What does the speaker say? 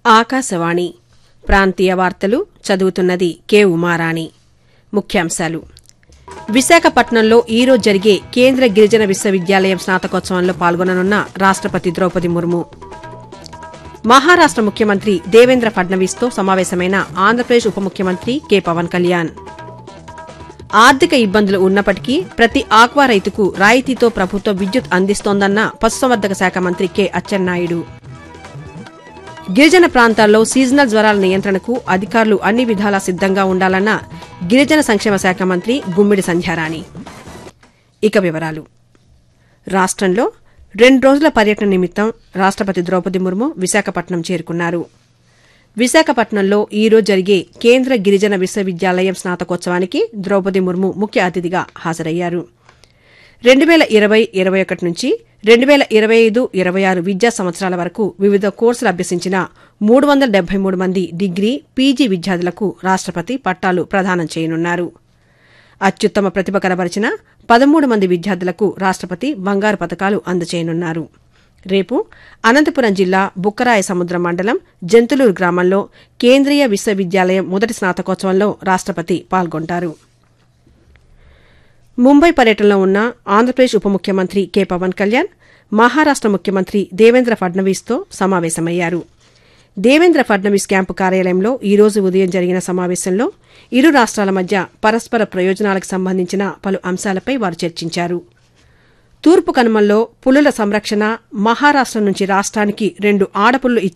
ఆకాశవాణి ప్రాంతీయ వార్తలు చదువుతున్నది కె ఉమారాణి ముఖ్యాంశాలు విశాఖపట్నంలో ఈరోజు జరిగే కేంద్ర గిరిజన విశ్వవిద్యాలయం స్నాతకోత్సవంలో పాల్గొననున్న రాష్టపతి ద్రౌపది ముర్ము మహారాష్ట ముఖ్యమంత్రి దేవేంద్ర ఫడ్నవీస్తో సమావేశమైన ఆంధ్రప్రదేశ్ ఉప ముఖ్యమంత్రి కె పవన్ కళ్యాణ్ ఆర్థిక ఇబ్బందులు ఉన్నప్పటికీ ప్రతి ఆక్వా రైతుకు రాయితీతో ప్రభుత్వం విద్యుత్ అందిస్తోందన్న పశుసంవర్ధక శాఖ మంత్రి కె అచ్చెన్నాయుడు గిరిజన ప్రాంతాల్లో సీజనల్ జ్వరాల నియంత్రణకు అధికారులు అన్ని విధాలా సిద్దంగా ఉండాలన్న గిరిజన సంక్షేమ శాఖ మంత్రి గుమ్మిడి సంధ్యారాణి ఇక వివరాలు రాష్ట్రంలో రెండు రోజుల పర్యటన నిమిత్తం రాష్టపతి ద్రౌపది ముర్ము విశాఖపట్నం చేరుకున్నారు విశాఖపట్నంలో ఈ రోజు జరిగే కేంద్ర గిరిజన విశ్వవిద్యాలయం స్నాతకోత్సవానికి ద్రౌపది ముర్ము ముఖ్య అతిథిగా హాజరయ్యారు రెండు వేల ఇరవై ఇరవై ఒకటి నుంచి రెండు వేల ఇరవై ఐదు ఇరవై ఆరు విద్యా సంవత్సరాల వరకు వివిధ కోర్సులు అభ్యసించిన మూడు వందల డెబ్బై మూడు మంది డిగ్రీ పీజీ విద్యార్థులకు రాష్టపతి పట్టాలు ప్రదానం చేయనున్నారు అత్యుత్తమ ప్రతిభ కనబరిచిన పదమూడు మంది విద్యార్థులకు రాష్టపతి బంగారు పథకాలు అందజేయనున్నారు రేపు అనంతపురం జిల్లా బుక్కరాయ సముద్రం మండలం జంతులూరు గ్రామంలో కేంద్రీయ విశ్వవిద్యాలయం మొదటి స్నాతకోత్సవంలో రాష్టపతి పాల్గొంటారు ముంబై పర్యటనలో ఉన్న ఆంధ్రప్రదేశ్ ఉప ముఖ్యమంత్రి కె పవన్ కళ్యాణ్ మహారాష్ట ముఖ్యమంత్రి దేవేంద్ర ఫడ్నవీస్తో సమావేశమయ్యారు దేవేంద్ర ఫడ్నవీస్ క్యాంపు కార్యాలయంలో ఈ రోజు ఉదయం జరిగిన సమావేశంలో ఇరు రాష్ట్రాల మధ్య పరస్పర ప్రయోజనాలకు సంబంధించిన పలు అంశాలపై వారు చర్చించారు తూర్పు కనుమల్లో పులుల సంరక్షణ మహారాష్ట నుంచి రాష్ట్రానికి రెండు ఆడపుల్లు